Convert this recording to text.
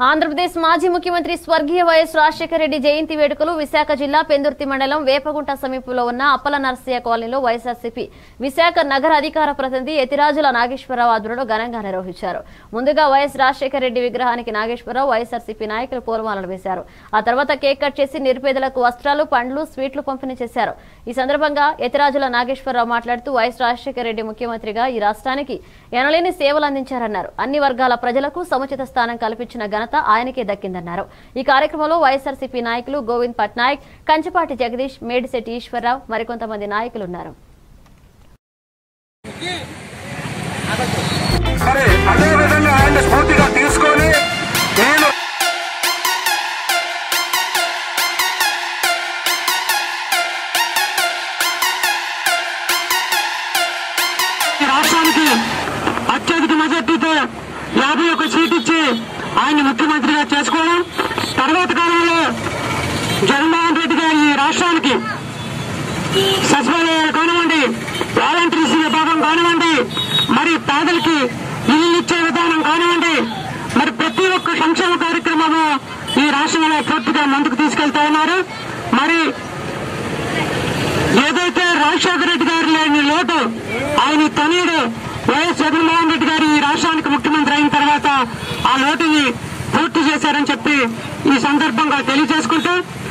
ఆంధ్రప్రదేశ్ మాజీ ముఖ్యమంత్రి స్వర్గీయ వైఎస్ రాజశేఖర రెడ్డి జయంతి వేడుకలు విశాఖ జిల్లా పెందుర్తి మండలం వేపగుంట సమీపంలో ఉన్న అప్పల నరసయ్య కాలనీలో వైఎస్ఆర్సీపీ విశాఖ నగర అధికార ప్రతినిధి యతిరాజుల నాగేశ్వరరావు ఆధ్వర్యంలో ఘనంగా నిర్వహించారు ముందుగా వైఎస్ రాజశేఖర రెడ్డి విగ్రహానికి నాగేశ్వరరావు వైఎస్ఆర్సీపీ నాయకులు పూలమాలలు వేశారు ఆ తర్వాత కేక్ కట్ చేసి నిరుపేదలకు వస్త్రాలు పండ్లు స్వీట్లు పంపిణీ చేశారు ఈ సందర్భంగా యతిరాజుల నాగేశ్వరరావు మాట్లాడుతూ వైఎస్ రాజశేఖర రెడ్డి ముఖ్యమంత్రిగా ఈ రాష్ట్రానికి ఎనలేని సేవలు అందించారన్నారు అన్ని వర్గాల ప్రజలకు సముచిత స్థానం కల్పించిన ఘనత ఆయనకే దక్కిందన్నారు ఈ కార్యక్రమంలో వైఎస్ఆర్సీపీ నాయకులు గోవింద్ పట్నాయక్ కంచపాటి జగదీష్ మేడిశెట్టి ఈశ్వరరావు మరికొంతమంది నాయకులు ఉన్నారు మరి అదే విధంగా ఆయన స్ఫూర్తిగా తీసుకొని నేను ఈ రాష్ట్రానికి అత్యధిక మెజార్టీతో యాభై ఒక్క సీట్ ఇచ్చి ఆయన ముఖ్యమంత్రిగా చేసుకోవడం తర్వాత కాలంలో జగన్మోహన్ రెడ్డి గారు ఈ రాష్ట్రానికి సచివాలయాలు కానివ్వండి వాలంటీర్స్ విభాగం కానివ్వండి మరి పేదలకి ఇల్లు ఇచ్చే విధానం కానివ్వండి మరి ప్రతి ఒక్క సంక్షేమ కార్యక్రమము ఈ రాష్ట్రంలో పూర్తిగా ముందుకు తీసుకెళ్తా ఉన్నారు మరి ఏదైతే రాజశేఖర రెడ్డి గారు లేని లోటు ఆయన తనయుడు వైఎస్ జగన్మోహన్ రెడ్డి గారు ఈ రాష్ట్రానికి ముఖ్యమంత్రి అయిన తర్వాత ఆ లోటుని పూర్తి చేశారని చెప్పి ఈ సందర్భంగా తెలియజేసుకుంటూ